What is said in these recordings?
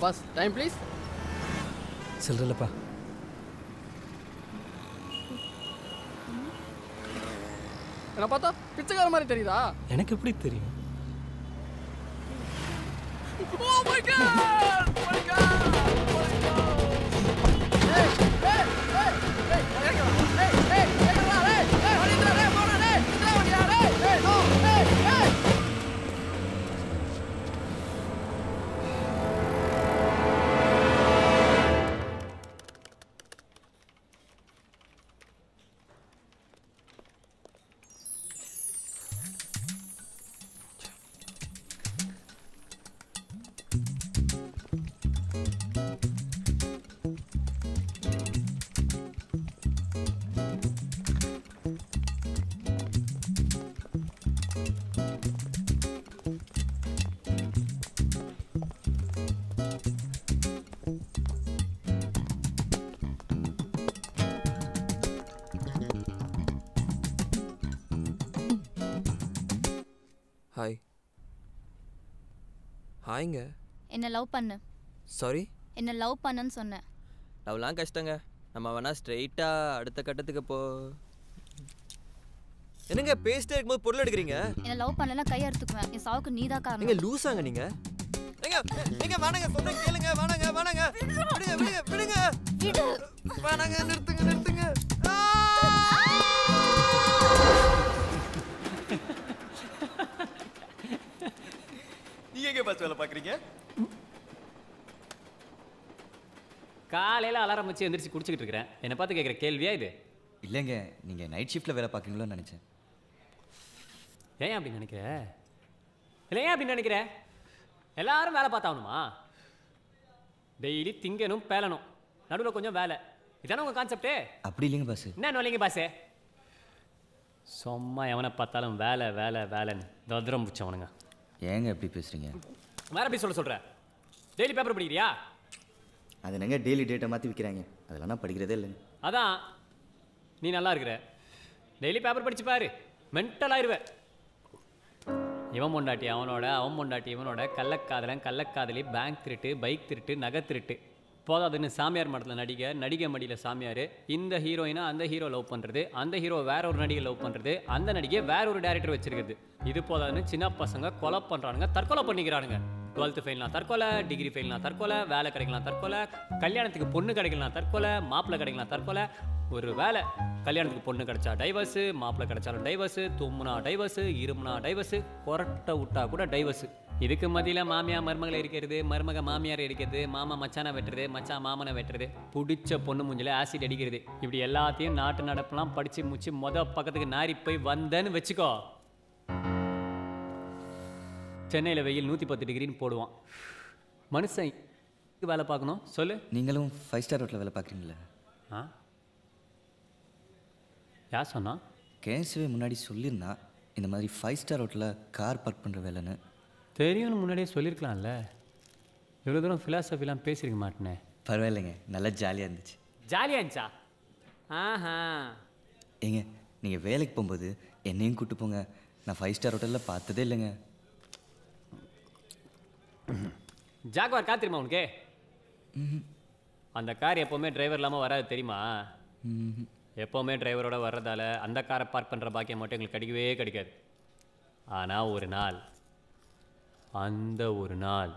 Pass time please சில்லறலப்பா என்ன பார்த்தா பிச்சைக்கார மாதிரி தெரியுதா எனக்கு எப்படி தெரியும் Oh my god! Oh my god! Oh my god! Hey, hey, hey, hey, இறங்குடா. Hey, hey, இறங்குடா, hey, hey, வண்டி எடுத்துடா, hey, போடா, hey, எடுத்துடா வண்டியா, hey, hey, no, hey, hey. Hi ஹாய்ங்க என்ன லவ் பண்ணு சாரி என்ன லவ் பண்ணுன்னு சொன்னேன் லவ்லாம் கஷ்டங்க நம்ம வேணா ஸ்ட்ரெயிட்டாக அடுத்த கட்டத்துக்கு போ என்னங்க பேசிட்டே இருக்கும்போது பொருள் எடுக்கிறீங்க என்ன லவ் பண்ணலன்னா கை அறுத்துக்குவேன் என் சாவுக்கு நீதான் நீங்க காரணம் லூசாங்க நீங்க ஏங்க நீங்க வேணாங்க சொன்ன கேளுங்க வேணாங்க வேணாங்க விடுங்க விடுங்க விடுங்க விடு வேணாங்க நிறுத்துங்க நிறுத்துங்க ஆ! நீங்க எங்க பாஸ் வேலை பாக்குறீங்க காலையில் அலாரம் வச்சு எந்திரிச்சு குடிச்சிக்கிட்டு இருக்கிறேன் என்னை பார்த்து கேட்குற கேள்வியா இது இல்லைங்க நீங்கள் நைட் ஷிஃப்ட்டில் வேலை பார்க்குறீங்களோன்னு நினச்சேன் ஏன் அப்படி நினைக்கிற இல்லை ஏன் அப்படி நினைக்கிற எல்லாரும் வேலை பார்த்தாகணுமா டெய்லி திங்கணும் பேலணும் நடுவில் கொஞ்சம் வேலை இதானே உங்கள் கான்செப்டே அப்படி இல்லைங்க பாஸ் என்ன நோலிங்க பாசே சும்மா எவனை பார்த்தாலும் வேலை வேலை வேலைன்னு தத்ரம் பிடிச்சவனுங்க ஏங்க எப்படி பேசுகிறீங்க வேற எப்படி சொல்ல சொல்கிற டெய்லி பேப்பர் படிக்கிறியா அது என்னங்க டெய்லி டேட்டை மாற்றி விற்கிறாங்க அதெல்லாம் நான் படிக்கிறதே இல்லைங்க அதான் நீ நல்லா இருக்கிற டெய்லி பேப்பர் படிச்சு பாரு மென்டல் ஆயிருவ இவன் பொண்டாட்டி அவனோட அவன் பொண்டாட்டி இவனோட கள்ளக்காதலன் கள்ளக்காதலி பேங்க் திருட்டு பைக் திருட்டு நகை திருட்டு போதாதுன்னு சாமியார் மடத்தில் நடிகை நடிகை மடியில் சாமியார் இந்த ஹீரோயினை அந்த ஹீரோ லவ் பண்ணுறது அந்த ஹீரோ வேற ஒரு நடிகை லவ் பண்ணுறது அந்த நடிகை வேற ஒரு டேரக்டர் வச்சிருக்குது இது போதாதுன்னு சின்ன பசங்க கொலை பண்ணுறானுங்க தற்கொலை பண்ணிக்கிறானுங்க டுவெல்த்து ஃபெயில்னா தற்கொலை டிகிரி ஃபெயில்னா தற்கொலை வேலை கிடைக்கலாம் தற்கொலை கல்யாணத்துக்கு பொண்ணு கிடைக்கலாம் தற்கொலை மாப்பிள்ளை கிடைக்கலாம் தற்கொலை ஒரு வேலை கல்யாணத்துக்கு பொண்ணு கிடைச்சா டைவர்ஸு மாப்பிள்ளை கிடைச்சாலும் டைவர்ஸு தும்முனா டைவர்ஸு இருமுனா டைவர்ஸு கொரட்டை விட்டா கூட டைவர்ஸு இதுக்கு மத்தியில் மாமியா மருமகளை இருக்கிறது மருமக மாமியார் இருக்கிறது மாமா மச்சானை வெட்டுறது மச்சான் மாமனை வெட்டுறது பிடிச்ச பொண்ணு மூஞ்சில ஆசிட் அடிக்கிறது இப்படி எல்லாத்தையும் நாட்டு நடப்பெல்லாம் படித்து முச்சு மொத பக்கத்துக்கு நாரி போய் வந்தேன்னு வச்சுக்கோ சென்னையில் வெயில் நூற்றி பத்து டிகிரின்னு போடுவான் மனுஷன் எங்க வேலை பார்க்கணும் சொல்லு நீங்களும் ஃபைவ் ஸ்டார் ஹோட்டலில் வேலை பார்க்குறீங்களா ஆ யார் சொன்னா கேசவே முன்னாடி சொல்லியிருந்தான் இந்த மாதிரி ஃபைவ் ஸ்டார் ஹோட்டலில் கார் பார்க் பண்ணுற வேலைன்னு தெரியும்னு முன்னாடியே சொல்லியிருக்கலாம்ல இவ்வளோ தூரம் ஃபிலாசபிலாம் பேசியிருக்க மாட்டேனே பரவாயில்லைங்க நல்லா ஜாலியாக இருந்துச்சு ஜாலியாக இருந்துச்சா ஆஹா ஏங்க நீங்கள் வேலைக்கு போகும்போது என்னையும் கூட்டு போங்க நான் ஃபைவ் ஸ்டார் ஹோட்டலில் பார்த்ததே இல்லைங்க ஜாக்வார் கார் தெரியுமா உனக்கு அந்த கார் எப்போவுமே டிரைவர் இல்லாமல் வராது தெரியுமா எப்போவுமே டிரைவரோட வர்றதால அந்த காரை பார்க் பண்ணுற பாக்கியம் மட்டும் எங்களுக்கு கிடைக்கவே கிடைக்காது ஆனால் ஒரு நாள் அந்த ஒரு நாள்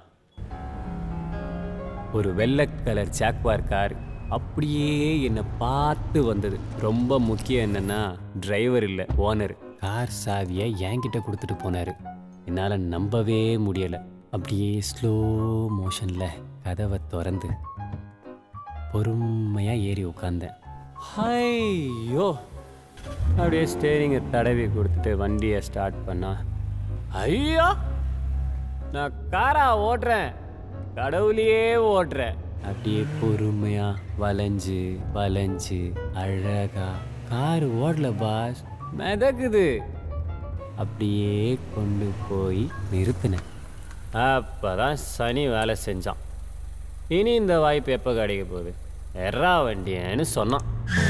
ஒரு வெள்ளை கலர் ஜாக்வார் கார் அப்படியே என்னை பார்த்து வந்தது ரொம்ப முக்கியம் என்னன்னா டிரைவர் இல்லை ஓனர் கார் சாவியை என்கிட்ட கொடுத்துட்டு போனார் என்னால் நம்பவே முடியலை அப்படியே ஸ்லோ மோஷனில் கதவை திறந்து பொறுமையாக ஏறி உட்காந்தேன் ஐயோ அப்படியே ஸ்டேரிங்கை தடவி கொடுத்துட்டு வண்டியை ஸ்டார்ட் பண்ணா ஐயோ நான் காரா ஓட்டுறேன் கடவுளையே ஓட்டுறேன் அப்படியே பொறுமையா வளைஞ்சு வளைஞ்சு அழகா கார் ஓடல பாஸ் மிதக்குது அப்படியே கொண்டு போய் நிறுத்தினேன் அப்பதான் சனி வேலை செஞ்சான் இனி இந்த வாய்ப்பு எப்போ கிடைக்க போகுது எறா வண்டியன்னு சொன்னான்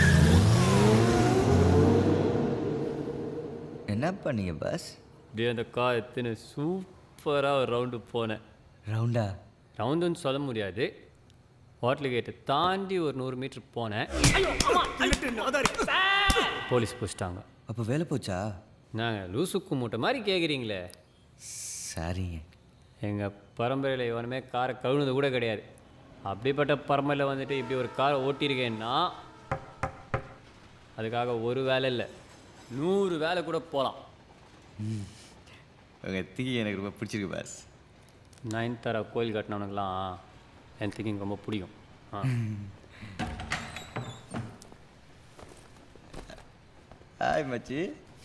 என்ன பண்ணீங்க பாஸ் அப்படியே அந்த கார் எத்தனை சூப்பராக ஒரு ரவுண்டு போனேன் ரவுண்டா ரவுண்டுன்னு சொல்ல முடியாது ஹோட்டல் கேட்டை தாண்டி ஒரு நூறு மீட்டர் போனேன் போலீஸ் பிடிச்சிட்டாங்க அப்போ வேலை போச்சா நாங்கள் லூசுக்கு மூட்டை மாதிரி கேட்குறீங்களே சரிங்க எங்கள் பரம்பரையில் எவனுமே காரை கழுவுனது கூட கிடையாது அப்படிப்பட்ட பரம்பரையில் வந்துட்டு இப்படி ஒரு காரை ஓட்டியிருக்கேன்னா அதுக்காக ஒரு வேலை இல்லை நூறு வேலை கூட போகலாம் உங்கள் தீ எனக்கு ரொம்ப பிடிச்சிருக்கு பாஸ் நயன்தாரா கோயில் கட்டினவனுக்கெல்லாம் என் திங்கிங் ரொம்ப பிடிக்கும் ஆ ஹாய் மச்சி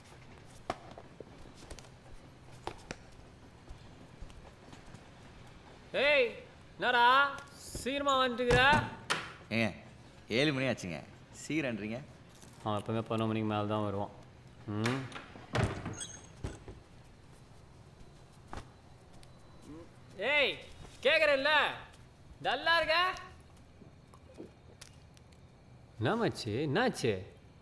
ஏய் என்னடா சீக்கிரமா வந்துட்டுக்கிற ஏங்க ஏழு மணி ஆச்சுங்க சீக்கிரன்றீங்க அவன் எப்பவுமே பதினொரு மணிக்கு மேலே தான் வருவான் ம் ஏய் கேட்குறேன்ல டல்லா இருக்க என்னாச்சு என்னாச்சு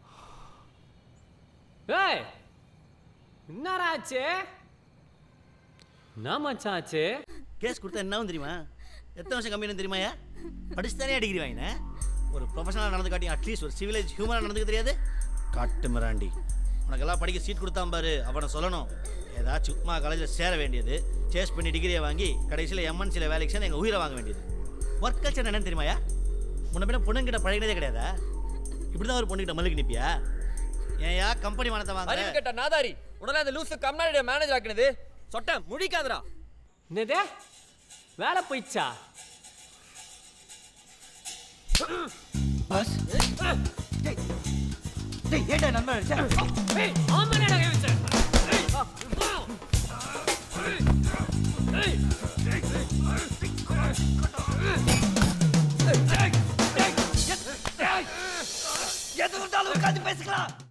ஏய் என்னடா ஆச்சு என்ன மச்சான் ஆச்சு கேஸ் கொடுத்தா என்ன தெரியுமா எத்தனை வருஷம் கம்மின்னு தெரியுமாயா படிச்சு தானே டிகிரி வாங்கினேன் ஒரு ப்ரொஃபஷனலாக நடந்து காட்டி அட்லீஸ்ட் ஒரு சிவிலேஜ் ஹியூமனாக நடந்துக்க தெரியாது காட்டு மிராண்டி உனக்கெல்லாம் படிக்க சீட் கொடுத்தான் பாரு அவனை சொல்லணும் ஏதாச்சும் சும்மா காலேஜில் சேர வேண்டியது சேஸ் பண்ணி டிகிரியை வாங்கி கடைசியில் எம்என்சியில் வேலைக்கு சேர்ந்து எங்கள் உயிரை வாங்க வேண்டியது ஒர்க் கல்ச்சர் என்னன்னு தெரியுமாயா முன்ன பின்ன பொண்ணுங்கிட்ட பழகினதே கிடையாதா இப்படி தான் ஒரு பொண்ணுகிட்ட மல்லுக்கு நிற்பியா ஏன்யா கம்பெனி மானத்தை அறிவு வாங்க கேட்ட நாதாரி உடனே அந்த லூசு கம்னாடிய மேனேஜர் ஆக்குனது சொட்டேன் முடிக்காதடா என்னது வேலை போயிடுச்சா பாஸ் டேய் ஏன்டா நண்பன் அடிச்சா? ஏய் அவன் மேல கை வச்ச ஏய் எது வந்தாலும் உட்காந்து பேசிக்கலாம்